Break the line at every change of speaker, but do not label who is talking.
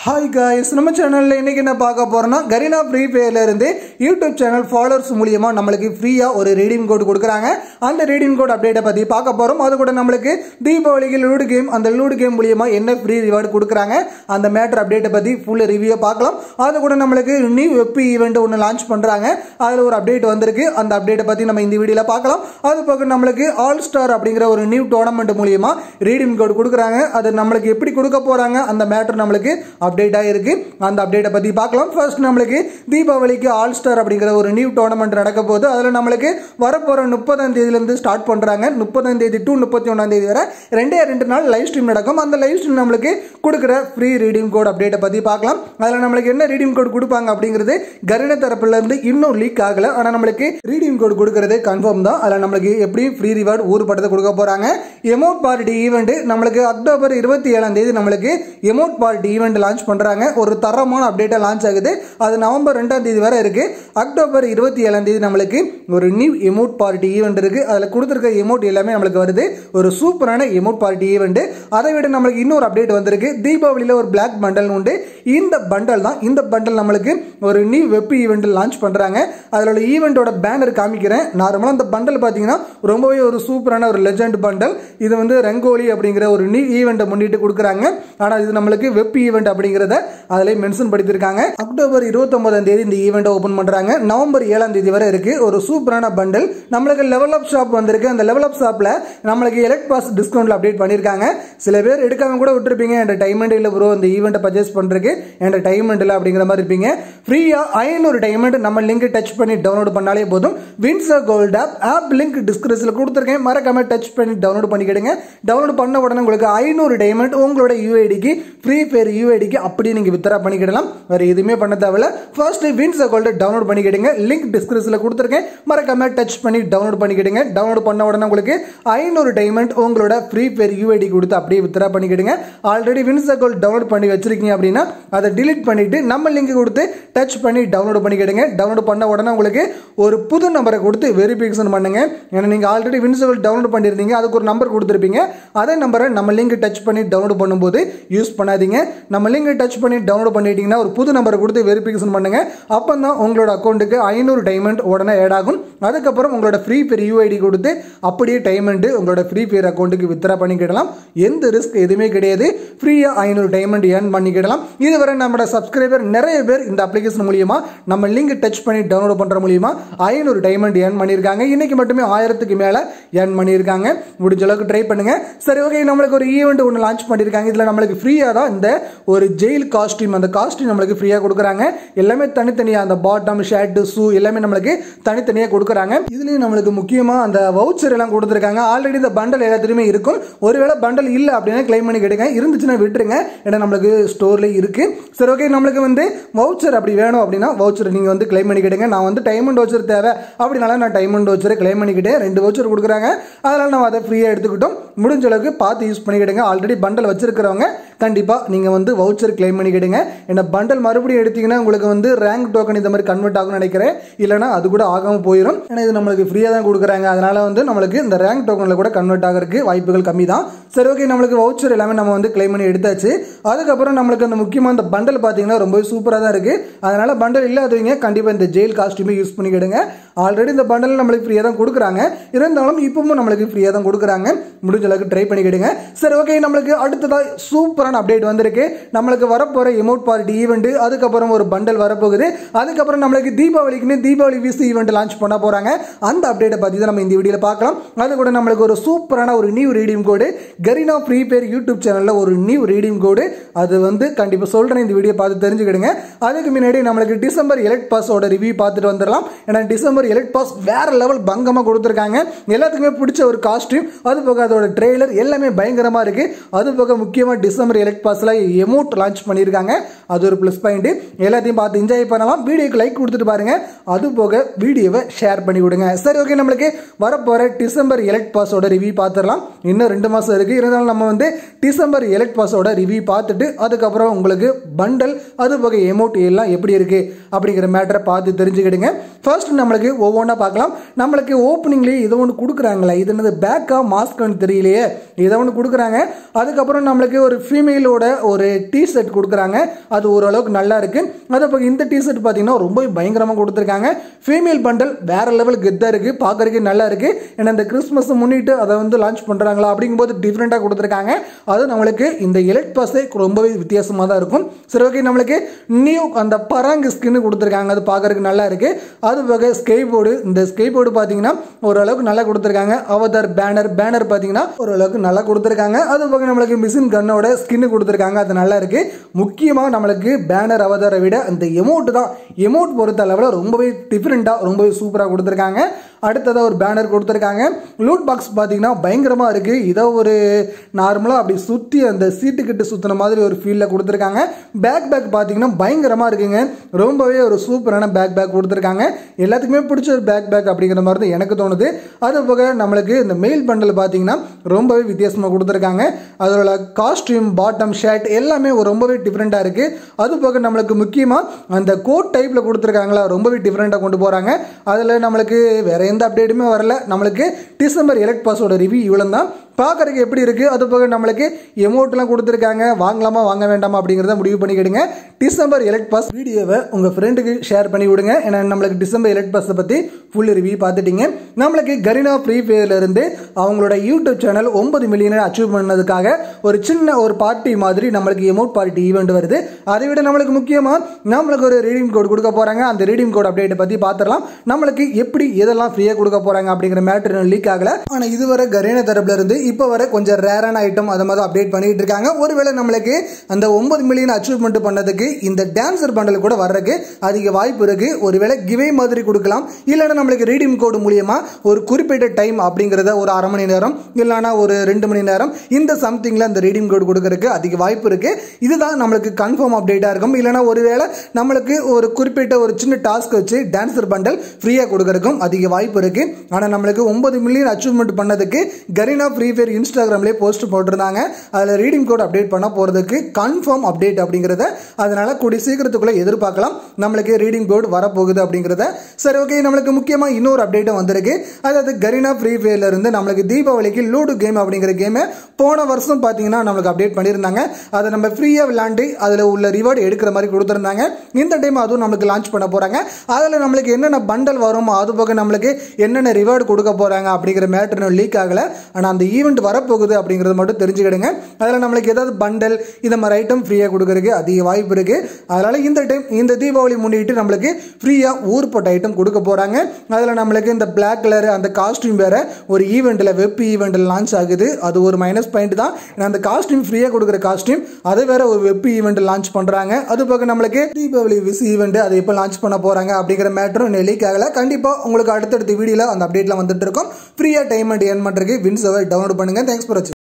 hi guys நம்ம சேனலில் இன்னைக்கு என்ன பார்க்க போறோம்னா கரீனா ஃப்ரீ ஃபயர்ல இருந்து யூடியூப் சேனல் ஃபாலோவர்ஸ் மூலியமா நம்மளுக்கு ஃப்ரீயா ஒரு ரீடிங் கோட் கொடுக்குறாங்க அந்த ரீடிங் கோட் அப்டேட்டை பத்தி பார்க்க போறோம் அது கூட நம்மளுக்கு தீபாவளிக்கு லூடு கேம் அந்த லூடு கேம் மூலியமா என்ன ஃப்ரீ ரிவார்டு கொடுக்குறாங்க அந்த மேட்டர் அப்டேட்டை பத்தி ஃபுல் ரிவ்யூ பார்க்கலாம் அது கூட நம்மளுக்கு நியூ வெப் ஈவெண்ட் ஒன்று லான்ச் பண்றாங்க அதுல ஒரு அப்டேட் வந்திருக்கு அந்த அப்டேட்டை பத்தி நம்ம இந்த வீடியோல பார்க்கலாம் அது போக நம்மளுக்கு ஆல் ஸ்டார் அப்படிங்கிற ஒரு நியூ டோர்னமெண்ட் மூலியமா ரீடிங் கோட் கொடுக்குறாங்க அது நம்மளுக்கு எப்படி கொடுக்க போறாங்க அந்த மேட்டர் நம்மளுக்கு அப்டேட் ஆயிருக்கு அந்த அப்டேட்டை பத்தி பார்க்கலாம் ஃபர்ஸ்ட் நம்மளுக்கு தீபாவளிக்கு ஆல் ஸ்டார் அப்படிங்கிற ஒரு நியூ டோர்னமெண்ட் நடக்க போகுது அதுல நம்மளுக்கு வரப்போற முப்பதாம் தேதியிலிருந்து ஸ்டார்ட் பண்றாங்க முப்பதாம் தேதி டு முப்பத்தி ஒன்றாம் தேதி வரை ரெண்டே ரெண்டு நாள் லைவ் ஸ்ட்ரீம் நடக்கும் அந்த லைவ் ஸ்ட்ரீம் நம்மளுக்கு கொடுக்குற ஃப்ரீ ரீடிங் கோட் அப்டேட்டை பத்தி பார்க்கலாம் அதுல நம்மளுக்கு என்ன ரீடிங் கோட் கொடுப்பாங்க அப்படிங்கிறது கருண தரப்புல இருந்து இன்னும் லீக் ஆகல ஆனா நம்மளுக்கு ரீடிங் கோட் கொடுக்கறது கன்ஃபார்ம் தான் அதுல நம்மளுக்கு எப்படி ஃப்ரீ ரிவார்டு ஊர் படத்தை கொடுக்க போறாங்க எமோட் பார்ட்டி ஈவெண்ட் நம்மளுக்கு அக்டோபர் இருபத்தி ஏழாம் தேதி நம்மளுக்கு எமோட் பார்ட்டி ஈவெண்ட் லான்ச் பண்றாங்க ஒரு தரமான அப்டேட்டா லான்ச் ஆகுது அது நவம்பர் ரெண்டாம் தேதி வரை இருக்கு அக்டோபர் இருபத்தி ஏழாம் தேதி நம்மளுக்கு ஒரு நியூ எமோட் பார்ட்டி ஈவெண்ட் இருக்கு அதுல கொடுத்துருக்க எமோட் எல்லாமே நம்மளுக்கு வருது ஒரு சூப்பரான எமோட் பார்ட்டி ஈவெண்ட் அதை விட நம்மளுக்கு இன்னொரு அப்டேட் வந்திருக்கு தீபாவளியில ஒரு பிளாக் பண்டல் உண்டு இந்த பண்டல் தான் இந்த பண்டல் நம்மளுக்கு ஒரு நியூ வெப் ஈவெண்ட் லான்ச் பண்றாங்க அதோட ஈவெண்ட்டோட பேனர் காமிக்கிறேன் நார்மலாக இந்த பண்டல் பார்த்தீங்கன்னா ரொம்பவே ஒரு சூப்பரான ஒரு லெஜண்ட் பண்டல் இது வந்து ரங்கோலி அப்படிங்கிற ஒரு நியூ ஈவெண்ட்டை முன்னிட்டு கொடுக்குறாங்க ஆனால் இது நம்மளுக்கு வெப் ஈவெண்ட் அப்படிங்கிறத அதில் மென்ஷன் படுத்திருக்காங்க அக்டோபர் இருபத்தொன்பதாம் தேதி இந்த ஈவெண்ட்டை ஓப்பன் பண்ணுறாங்க நவம்பர் ஏழாம் தேதி வரை இருக்கு ஒரு சூப்பரான பண்டல் நம்மளுக்கு லெவல் அப் ஷாப் வந்திருக்கு அந்த லெவல் அப் ஷாப்பில் நம்மளுக்கு எலக்ட் பாஸ் டிஸ்கவுண்ட்ல அப்டேட் பண்ணியிருக்காங்க சில பேர் எடுக்காம கூட விட்டுருப்பீங்க என்ற டைமண்ட் இல்லை ப்ரோ இந்த ஈவெண்ட்டை பர்ச்சேஸ் பண்ணுறதுக்கு என்ற டைமண்ட் இல்லை அப்படிங்கிற மாதிரி இருப்பீங்க ஃப்ரீயாக ஐநூறு டைமண்ட் நம்ம லிங்க் டச் பண்ணி டவுன்லோட் பண்ணாலே போதும் Winzo Gold app app link டிஸ்கிரிப்ஷனில் கொடுத்துருக்கேன் மறக்காம டச் பண்ணி டவுன்லோட் பண்ணிக்கிடுங்க டவுன்லோட் பண்ண உடனே உங்களுக்கு ஐநூறு டைமண்ட் உங்களோட யூஐடிக்கு ஃப்ரீ ஃபயர் யூஐடிக்கு அப்படியே நீங்கள் வித்ரா பண்ணிக்கிடலாம் வேறு எதுவுமே பண்ண தேவையில்ல ஃபர்ஸ்ட் வின்சர் கோல்டு டவுன்லோட் பண்ணிக்கிடுங்க லிங்க் டிஸ்கிரிப்ஷனில் கொடுத்துருக்கேன் மறக்காம டச் பண்ணி டவுன்லோட் பண்ணிக்கிடுங்க டவுன்லோட் பண்ண உடனே உங்களுக்கு ஐநூறு டைமண்ட் உங்களோட ஃப்ரீ ஃபயர் யூஐடி கொடுத்து அப்படியே வித்ரா பண்ணிக்கிடுங்க ஆல்ரெடி வின்சர் கோல்டு டவுன்லோட் பண்ணி வச்சிருக்கீங்க அப்படின்னா அதை டிலீட் பண்ணிட்டு நம்ம லிங்க் கொடுத்து டச் பண்ணி டவுன்லோட் பண்ணிக்கிடுங்க டவுன்லோட் பண்ண உடனே உங்களுக்கு ஒரு புது நம்பரை கொடுத்து வெரிஃபிகேஷன் பண்ணுங்க ஏன்னா நீங்கள் ஆல்ரெடி வின்சர் டவுன்லோட் பண்ணியிருந்தீங்க அதுக்கு ஒரு நம்பர் கொடுத்துருப்பீங்க அதே நம்பரை நம்ம லிங்க் டச் பண்ணி டவுன்லோட் பண்ணும்போது யூஸ் பண்ணாதீங்க நம்ம லிங்க் டச் பண்ணி டவுன்லோட் பண்ணிட்டீங்கன்னா ஒரு புது நம்பரை கொடுத்து வெரிஃபிகேஷன் பண்ணுங்க அப்போ தான் உங்களோட அக்கௌண்ட்டுக்கு ஐநூறு டைமண்ட் உடனே ஆட் ஆகும் அதுக்கப்புறம் உங்களோட ஃப்ரீ ஃபயர் யூஐடி கொடுத்து அப்படியே டைமண்ட் உங்களோட ஃப்ரீ ஃபயர் அக்கௌண்ட்டுக்கு வித்ரா பண்ணிக்கிடலாம் எந்த ரிஸ்க் எதுவுமே கிடையாது ஃப்ரீயாக ஐநூறு டைமண்ட் ஏர்ன் பண்ணிக்கிடலாம் இதுவரை நம்மளோட சப்ஸ்கிரைபர் நிறைய பேர் இந்த அப்ளிகேஷன் மூலியமா நம்ம லிங்க் டச் பண்ணி டவுன்லோட் பண்ணுற மூலியமா ஐநூறு டைமண்ட் ஏர்ன் பண்ணியிருக்காங்க இன்னைக்கு மட்டுமே ஆயிரத்துக்கு மேலே ஏர்ன் பண்ணியிருக்காங்க முடிஞ்ச அளவுக்கு ட்ரை பண்ணுங்க சரி ஓகே நம்மளுக்கு ஒரு ஈவெண்ட் ஒன்று லான்ச் பண்ணியிருக்காங்க இதில் நம்மளுக்கு ஃப்ரீயாக தான் இந்த ஒரு ஜெயில் காஸ்டியூம் அந்த காஸ்டியூம் நம்மளுக்கு ஃப்ரீயாக கொடுக்குறாங்க எல்லாமே தனித்தனியாக அந்த பாட்டம் ஷர்ட் ஷூ எல்லாமே நம்மளுக்கு தனித்தனியாக கொடுக்குறாங்க இதுலேயும் நம்மளுக்கு முக்கியமாக அந்த வவுச்சர் எல்லாம் கொடுத்துருக்காங்க ஆல்ரெடி இந்த பண்டல் எல்லாத்துலேயுமே இருக்கும் ஒருவேளை பண்டல் இல்லை அப்படின்னா கிளைம் பண்ணி கேட்டுங்க இருந்துச்சுன்னா விட்டுருங்க ஏன்னா நம்மளுக்கு ஸ்டோர்ல இருக்கு சரி ஓகே நம்மளுக்கு வந்து வவுச்சர் அப்படி வேணும் அப்படின்னா வவுச்சர் நீங்கள் வந்து கிளைம் பண்ணி கேட்டுங்க நான் வந்து டைமண்ட் வவுச்சர் தேவை அப்படினால நான் டைமண்ட் வவுச்சரை கிளைம் பண்ணிக்கிட்டேன் ரெண்டு வவுச்சர் கொடுக்குறாங்க அதனால நம்ம அதை ஃப்ரீயாக எடுத்துக்கிட்டோம் முடிஞ்ச அளவுக்கு பார்த்து யூஸ் பண்ணிக்கிடுங்க ஆல்ரெடி பண்டல் வச்சிருக்கிறவங்க கண்டிப்பாக நீங்கள் வந்து வவுச்சர் கிளைம் பண்ணிக்கிடுங்க ஏன்னா பண்டல் மறுபடியும் எடுத்தீங்கன்னா உங்களுக்கு வந்து ரேங்க் டோக்கன் இந்த மாதிரி கன்வெர்ட் ஆகும்னு நினைக்கிறேன் இல்லைனா அது கூட ஆகாமல் போயிடும் ஏன்னா இது நம்மளுக்கு ஃப்ரீயாக தான் கொடுக்குறாங்க அதனால வந்து நம்மளுக்கு இந்த ரேங்க் டோக்கனில் கூட கன்வெர்ட் ஆகிறதுக்கு வாய்ப்புகள் கம்மி தான் சரி ஓகே நம்மளுக்கு வவுச்சர் எல்லாமே நம்ம வந்து கிளைம் பண்ணி எடுத்தாச்சு அதுக்கப்புறம் நம்மளுக்கு அந்த முக்கியமாக இந்த பண்டல் பார்த்தீங்கன்னா ரொம்பவே சூப்பராக தான் இருக்குது அதனால பண்டல் இல்லாதவங்க கண்டிப்பாக இந்த ஜெயில் காஸ்டியூமே யூஸ் பண்ணிக்கிடுங்க ஆல்ரெடி இந்த பண்டல் நம்மளுக்கு ஃப்ரீயாக தான் கொடுக்குறாங்க இருந்தாலும் இப்பவும் நம்மளுக்கு ஃப்ரீயாக தான் கொடுக்குறாங்க முடிஞ்ச அளவுக்கு ட்ரை பண்ணிக்கிடுங்க சரி ஓகே நம்மளுக்கு அடுத்ததாக சூப்பரான அப்டேட் வந்திருக்கு நம்மளுக்கு வரப்போகிற எமௌண்ட் பார்ட்டி ஈவெண்ட் அதுக்கப்புறம் ஒரு பண்டல் வரப்போகுது அதுக்கப்புறம் நம்மளுக்கு தீபாவளிக்குமே தீபாவளி விஸ் ஈவெண்ட் லான்ச் பண்ண போகிறாங்க அந்த அப்டேட்டை பற்றி தான் நம்ம இந்த வீடியோவில் பார்க்கலாம் அது கூட நம்மளுக்கு ஒரு சூப்பரான ஒரு new redeem code Garena Free Fire YouTube சேனலில் ஒரு நியூ ரீடிங் கோடு அது வந்து கண்டிப்பாக சொல்கிறேன் இந்த வீடியோ பார்த்து தெரிஞ்சுக்கிடுங்க அதுக்கு முன்னாடி நம்மளுக்கு டிசம்பர் எலக்ட் பாஸோட ரிவ்யூ பார்த்துட்டு வந்துடலாம் ஏன்னா டிசம்பர் எலக்ட் பாஸ் வேற லெவல் பங்கமாக கொடுத்துருக்காங்க எல்லாத்துக்குமே பிடிச்ச ஒரு காஸ்டியூம் அது போக அதோட ட்ரெய்லர் எல்லாமே பயங்கரமாக இருக்கு அது போக முக்கியமாக டிசம்பர் எலக்ட் பாஸில் எமௌண்ட் லான்ச் பண்ணியிருக்காங்க அது ஒரு ப்ளஸ் பாயிண்ட் எல்லாத்தையும் பார்த்து என்ஜாய் பண்ணலாம் வீடியோக்கு லைக் கொடுத்துட்டு பாருங்க அது போக வீடியோவை ஷேர் பண்ணி கொடுங்க சரி ஓகே நம்மளுக்கு வரப்போகிற டிசம்பர் எலக்ட் பாஸோட ரிவ்யூ பார்த்துடலாம் இன்னும் ரெண்டு மாதம் இருக்குது இருந்தாலும் நம்ம வந்து டிசம்பர் எலக்ட் பாஸோட ரிவ்யூ பார்த்துட்டு அதுக்கப்புறம் உங்களுக்கு பண்டல் அது போக எமௌண்ட் எல்லாம் எப்படி இருக்குது அப்படிங்கிற மேட்டரை பார்த்து தெரிஞ்சுக்கிடுங்க ஃபர்ஸ்ட் நம்மளுக்கு ஒவ்வொன்றா பார்க்கலாம் நம்மளுக்கு ஓப்பனிங்லேயே இதை ஒன்று கொடுக்குறாங்களே இது என்னது பேக்கா மாஸ்க்னு தெரியலையே இதை ஒன்று கொடுக்குறாங்க அதுக்கப்புறம் நம்மளுக்கு ஒரு ஃபீமேலோட ஒரு டி ஷர்ட் கொடுக்குறாங்க அது ஓரளவுக்கு நல்லா இருக்கு அது போக இந்த டிஷர்ட் பார்த்தீங்கன்னா ரொம்ப பயங்கரமாக கொடுத்துருக்காங்க ஃபீமேல் பண்டல் வேற லெவலுக்கு கெத்தாக இருக்கு பார்க்கறதுக்கு நல்லா இருக்கு ஏன்னா இந்த கிறிஸ்மஸ் முன்னிட்டு அதை வந்து லான்ச் பண்ணுறாங்களா அப்படிங்கும்போது டிஃப்ரெண்ட்டாக கொடுத்துருக்காங்க அது நம்மளுக்கு இந்த எலக்ட் பாஸே ரொம்பவே வித்தியாசமாக தான் இருக்கும் சரி ஓகே நம்மளுக்கு நியூ அந்த பராங்கு ஸ்கின்னு கொடுத்துருக்காங்க அது பார்க்கறதுக்கு நல்லா இருக்கு அது போக ஸ்கை போர்டு இந்த ஸ்கை போர்டு பார்த்தீங்கன்னா ஓரளவுக்கு நல்லா கொடுத்துருக்காங்க அவதார் பேனர் பேனர் பார்த்தீங்கன்னா ஓரளவுக்கு நல்லா கொடுத்துருக்காங்க அது போக நம்மளுக்கு மிஷின் கன்னோட ஸ்கின்னு கொடுத்துருக்காங்க அது நல்லா இருக்கு முக்கியமாக நம்மளுக்கு பேனர் அவதாரை விட அந்த எமௌண்ட் தான் எமௌண்ட் பொறுத்த அளவில் ரொம்பவே டிஃப்ரெண்ட்டாக ரொம்பவே சூப்பராக கொடுத்துருக்காங்க அடுத்ததாக ஒரு பேனர் கொடுத்துருக்காங்க லூட் பாக்ஸ் பார்த்தீங்கன்னா பயங்கரமாக இருக்குது இதை ஒரு நார்மலாக அப்படி சுற்றி அந்த சீட்டுக்கிட்டு சுற்றின மாதிரி ஒரு ஃபீலில் கொடுத்துருக்காங்க பேக் பேக் பார்த்தீங்கன்னா பயங்கரமாக இருக்குங்க ரொம்பவே ஒரு சூப்பரான பேக் பேக் கொடுத்துருக்காங்க எல்லாத்துக்குமே பிடிச்ச ஒரு பேக் பேக் அப்படிங்கிற மாதிரி தான் எனக்கு தோணுது அது போக நம்மளுக்கு இந்த மெயில் பண்டல் பார்த்தீங்கன்னா ரொம்பவே வித்தியாசமாக கொடுத்துருக்காங்க அதோட காஸ்டியூம் பாட்டம் ஷர்ட் எல்லாமே ஒரு ரொம்பவே டிஃப்ரெண்ட்டாக இருக்குது அது போக நம்மளுக்கு முக்கியமாக அந்த கோட் டைப்பில் கொடுத்துருக்காங்களா ரொம்பவே டிஃப்ரெண்ட்டாக கொண்டு போகிறாங்க அதில் நம்மளுக்கு வேற எந்த அப்டேட்டுமே வரல நம்மளுக்கு டிசம்பர் எலக்ட் பாஸோட ரிவ்யூ இவ்வளோ தான் பார்க்கறதுக்கு எப்படி இருக்குது அது போக நம்மளுக்கு எமௌண்ட்லாம் கொடுத்துருக்காங்க வாங்கலாமா வாங்க வேண்டாமா அப்படிங்கிறத முடிவு பண்ணிக்கிடுங்க டிசம்பர் எலக்ட் பாஸ் வீடியோவை உங்கள் ஃப்ரெண்டுக்கு ஷேர் பண்ணி விடுங்க ஏன்னா நம்மளுக்கு டிசம்பர் எலக்ட் பாஸை பற்றி ஃபுல் ரிவ்யூ பார்த்துட்டீங்க நம்மளுக்கு கரினா ஃப்ரீ இருந்து அவங்களோட யூடியூப் சேனல் ஒன்பது மில்லியனை அச்சீவ் பண்ணதுக்காக ஒரு சின்ன ஒரு பார்ட்டி மாதிரி நம்மளுக்கு எமௌண்ட் பார்ட்டி ஈவெண்ட் வருது அதை விட நம்மளுக்கு முக்கியமாக நம்மளுக்கு ஒரு ரீடிங் கோட் கொடுக்க போகிறாங்க அந்த ரீடிங் கோட் அப்டேட்டை பற்றி பார்த்துடலாம் நம்மளுக்கு எப்படி எதெல்லாம் ஃப்ரீயாக கொடுக்க போகிறாங்க அப்படிங்கிற மேட்ரு லீக் ஆகல ஆனால் இதுவரை கரீனா தரப்புல இருந்து இப்போ வரை கொஞ்சம் ரேரான ஐட்டம் அதை மாதிரி அப்டேட் பண்ணிட்டு இருக்காங்க ஒருவேளை நம்மளுக்கு அந்த ஒன்பது மில்லியன் அச்சீவ்மெண்ட் பண்ணதுக்கு இந்த டான்சர் பண்டல் கூட வர்றதுக்கு அதிக வாய்ப்பு இருக்கு ஒருவேளை கிவே மாதிரி கொடுக்கலாம் இல்லைன்னா நம்மளுக்கு ரீடிம் கோடு மூலியமா ஒரு குறிப்பிட்ட டைம் அப்படிங்கிறத ஒரு அரை மணி நேரம் இல்லைன்னா ஒரு ரெண்டு மணி நேரம் இந்த சம்திங்ல அந்த ரீடிம் கோடு கொடுக்கறதுக்கு அதிக வாய்ப்பு இருக்கு இதுதான் நம்மளுக்கு கன்ஃபார்ம் அப்டேட்டா இருக்கும் இல்லைன்னா ஒருவேளை நம்மளுக்கு ஒரு குறிப்பிட்ட ஒரு சின்ன டாஸ்க் வச்சு டான்சர் பண்டல் ஃப்ரீயாக கொடுக்கறதுக்கும் அதிக வாய்ப்பு இருக்கு ஆனால் நம்மளுக்கு ஒன்பது மில்லியன் அச்சீவ்மெண்ட் பண்ணதுக்கு கரீனா ஃப்ரீ ஃபயர் இன்ஸ்டாகிராம்லேயே போஸ்ட் போட்டிருந்தாங்க அதில் ரீடிங் கோட் அப்டேட் பண்ண போகிறதுக்கு கன்ஃபார்ம் அப்டேட் அப்படிங்கிறத அதனால கூடிய சீக்கிரத்துக்குள்ளே எதிர்பார்க்கலாம் நம்மளுக்கு ரீடிங் கோட் வரப்போகுது அப்படிங்கிறத சரி ஓகே நம்மளுக்கு முக்கியமாக இன்னொரு அப்டேட்டும் வந்திருக்கு அதாவது கரீனா ஃப்ரீ ஃபயர்ல இருந்து நம்மளுக்கு தீபாவளிக்கு லூடு கேம் அப்படிங்கிற கேமை போன வருஷம் பார்த்தீங்கன்னா நம்மளுக்கு அப்டேட் பண்ணியிருந்தாங்க அதை நம்ம ஃப்ரீயாக விளாண்டு அதில் உள்ள ரிவார்டு எடுக்கிற மாதிரி கொடுத்துருந்தாங்க இந்த டைம் அதுவும் நம்மளுக்கு லான்ச் பண்ண போகிறாங்க அதில் நம்மளுக்கு என்னென்ன பண்டல் வரும் அது போக நம்மளுக்கு என்னென்ன ரிவார்டு கொடுக்க போகிறாங்க அப்படிங்கிற மேட்ரு லீக் ஆகலை ஆனால் அந்த ஈவெண்ட் வரப்போகுது அப்படிங்கிறது மட்டும் தெரிஞ்சுக்கிடுங்க அதில் நம்மளுக்கு ஏதாவது பண்டல் இந்த மாதிரி ஐட்டம் ஃப்ரீயாக கொடுக்கறதுக்கு அதிக வாய்ப்பு இருக்குது அதனால் இந்த டைம் இந்த தீபாவளி முன்னிட்டு நம்மளுக்கு ஃப்ரீயாக ஊர்பட்ட ஐட்டம் கொடுக்க போகிறாங்க அதில் நம்மளுக்கு இந்த பிளாக் கலர் அந்த காஸ்டியூம் வேறு ஒரு ஈவெண்ட்டில் வெப் ஈவெண்ட்டில் லான்ச் ஆகுது அது ஒரு மைனஸ் பாயிண்ட் தான் ஏன்னா அந்த காஸ்டியூம் ஃப்ரீயாக கொடுக்குற காஸ்டியூம் அது வேற ஒரு வெப் ஈவெண்ட் லான்ச் பண்ணுறாங்க அது போக நம்மளுக்கு தீபாவளி விஸ் ஈவெண்ட் அதை எப்போ லான்ச் பண்ண போகிறாங்க அப்படிங்கிற மேட்டரும் இன்னும் லீக் ஆகலை கண்டிப்பாக உங்களுக்கு அடுத்தடுத்த வீடியோவில் அந்த அப்டேட்லாம் வந்துட்டு இருக்கும் ஃப்ரீயாக டைம் அண்ட் ஏர்ன் பண்ணுறதுக்கு வின்ஸ் டவுன்லோட் பண்ணுங்கள் தேங்க்ஸ் ஃபார்